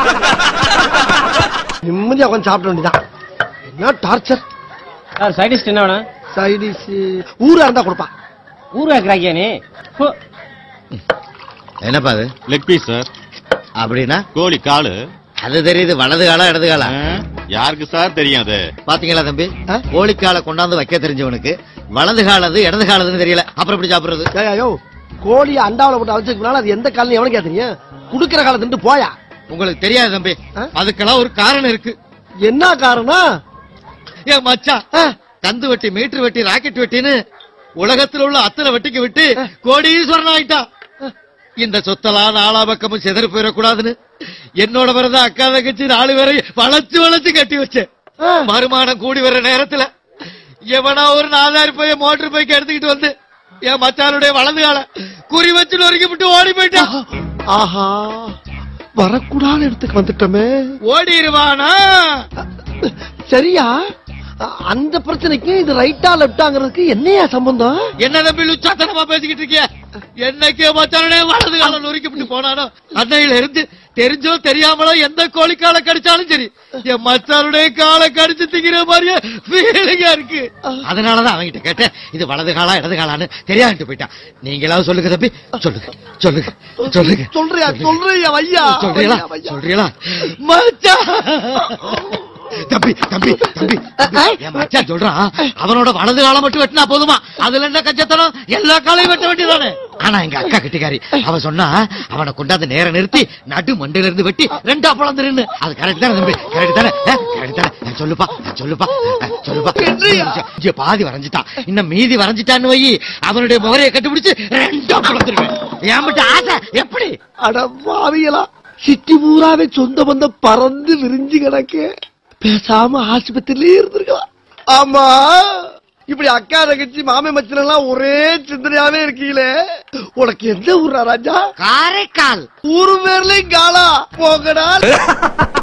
நிம்மதியா உட்காந்து சாப்பிட வேண்டியதான் என்ன டார்ச்சர் சார் சைடிஸ்ட் என்ன வேணும் சைடிஸ் ஊரா இருந்தா கொடுப்பான் ஊர் வைக்கிறாக்கியா நீ ஹோ. என்னப்பா அது லெக் பீஸ் சார் அப்படின்னா கோழி காலு அது தெரியுது வலது காலா இடது காலா ஆ, யாருக்கு சார் தெரியும் அது பாத்தீங்களா தம்பி ஆ? கோழிக்கால கொண்டாந்து வைக்க தெரிஞ்சவனுக்கு வலது காலது இடது காலதுன்னு தெரியல அப்புறம் எப்படி சாப்பிடுறது ஐயோ கோழி அண்டாவில போட்டு அழைச்சதுனால அது எந்த காலம் எவனுக்கு தெரியும் குடுக்கிற காலத்துட்டு போயா உங்களுக்கு தெரியாது தம்பி ஆ? அதுக்கெல்லாம் ஒரு காரணம் இருக்கு என்ன காரணம் ஏன் மச்சான் ஆ, கந்து வெட்டி மீட்டர் வெட்டி ராக்கெட் வெட்டின்னு உலகத்துல உள்ள அத்தனை வெட்டிக்கு விட்டு கோடீஸ்வரன் ஆயிட்டான் இந்த சொத்தெல்லாம் நாலா பக்கமும் சிதறி போயிடக்கூடாதுன்னு என்னோட பிறந்த அக்கா தங்கச்சி நாலு பேரை வளைச்சு வளைச்சு கட்டி வச்சேன் ஆ. வருமானம் கூடி வர்ற நேரத்துல எவனா ஒரு நாலாயிரம் போய் மோட்டர் பைக் எடுத்துக்கிட்டு வந்து என் மச்சானுடைய வலது கால குறி வச்சு நொறுக்கி விட்டு ஓடி போயிட்டான் ஆஹா வரக்கூடாத இடத்துக்கு வந்துட்டோமே ஓடிடுவானா சரியா அ- அந்த பிரச்சனைக்கு இது ரைட்டா லெப்டாங்கிறதுக்கு என்னையா சம்பந்தம் என்ன தம்பி லுச்சாத்தனமா பேசிக்கிட்டு இருக்கிய என்னைக்கு மச்சானுடைய வலது காலம் நொறுக்கி விட்டு போனானோ அன்னையில இருந்து தெரிஞ்சோ தெரியாமலோ எந்த கோழி காலை கடிச்சாலும் சரி என் மச்சானுடைய காலை கடிச்சு திங்கிற மாதிரியே ஃபீலிங்கா இருக்கு அதனாலதான் அவன்கிட்ட கேட்டேன் இது வலது காலா இடது காலான்னு தெரியாதுட்டு போயிட்டான் நீங்களாவது சொல்லுங்க தம்பி சொல்லுங்க சொல்லுங்க சொல்லுங்க சொல்றியா சொல்றியா வையா சொல்றீங்களா வையா, வையா. சொல்றீங்களா மச்சான் தம்பி தம்பி தம்பி தம்பி, என் மச்சான் சொல்றான் அவனோட வலது காலம் மட்டும் வெட்டினா போதுமா அதுல என்ன கஞ்சத்தனம் எல்லா காலையும் வெட்ட வேண்டியதானே ஆனா எங்க அக்கா கிட்டிக்காரி அவ சொன்னா அவனை கொண்டாந்து நேர நிறுத்தி நடு மண்டையில இருந்து வெட்டி ரெண்டா பிளந்துருன்னு அது கரெக்ட் தானே தம்பி கரெக்ட் தானே கரெக்ட் தானே அஹ், சொல்லுப்பா அஹ், சொல்லுப்பா அஹ், சொல்லுப்பா இங்க பாதி வரைஞ்சிட்டான் இன்னும் மீதி வரைஞ்சிட்டான்னு வை அவனுடைய முகரையை கண்டுபிடிச்சு ரெண்டா பிளந்துருவேன் ஏன் மட்டும் ஆசை எப்படி அட பாவிகளா சிட்டி பூராவே சொந்த பந்தம் பறந்து விரிஞ்சு கிடக்கு பேசாம ஆஸ்பத்திரியிலே இருந்திருக்கலாம் ஆமா இப்படி அக்கா தங்கச்சி மாமே மச்சன் எல்லாம் ஒரே சிந்தனையாவே இருக்கீங்களே உனக்கு எந்த ஊரா ராஜா காரைக்கால் ஊரு பேர்லயும் காலா போகடா